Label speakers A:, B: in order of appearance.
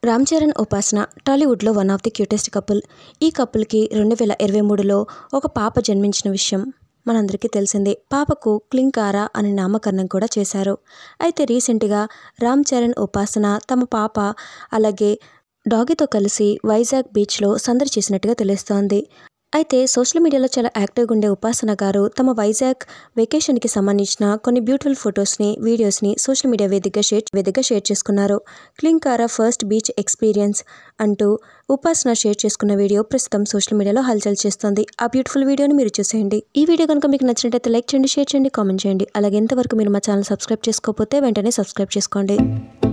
A: రామ్ చరణ్ ఉపాసన టాలీవుడ్లో one of the cutest couple ఈ కపుల్కి రెండు వేల ఇరవై మూడులో ఒక పాప జన్మించిన విషయం మనందరికీ తెలిసిందే పాపకు క్లింకారా అనే నామకరణం కూడా చేశారు అయితే రీసెంట్గా రామ్ చరణ్ ఉపాసన తమ పాప అలాగే డాగితో కలిసి వైజాగ్ బీచ్లో సందడి చేసినట్టుగా తెలుస్తోంది అయితే సోషల్ మీడియాలో చాలా యాక్టివ్గా ఉండే ఉపాసన గారు తమ వైజాగ్ వెకేషన్కి సంబంధించిన కొన్ని బ్యూటిఫుల్ ఫొటోస్ని వీడియోస్ని సోషల్ మీడియా వేదికగా షేర్ వేదికగా షేర్ చేసుకున్నారు క్లింకారా ఫస్ట్ బీచ్ ఎక్స్పీరియన్స్ అంటూ ఉపాసన షేర్ చేసుకున్న వీడియో ప్రస్తుతం సోషల్ మీడియాలో హల్చల్ చేస్తుంది ఆ బ్యూటిఫుల్ వీడియోని మీరు చూసేయండి ఈ వీడియో కనుక మీకు నచ్చినట్లయితే లైక్ చేయండి షేర్ చేయండి కామెంట్ చేయండి అలాగే ఎంతవరకు మీరు మా ఛానల్ సబ్స్క్రైబ్ చేసుకోకపోతే వెంటనే సబ్స్క్రైబ్ చేసుకోండి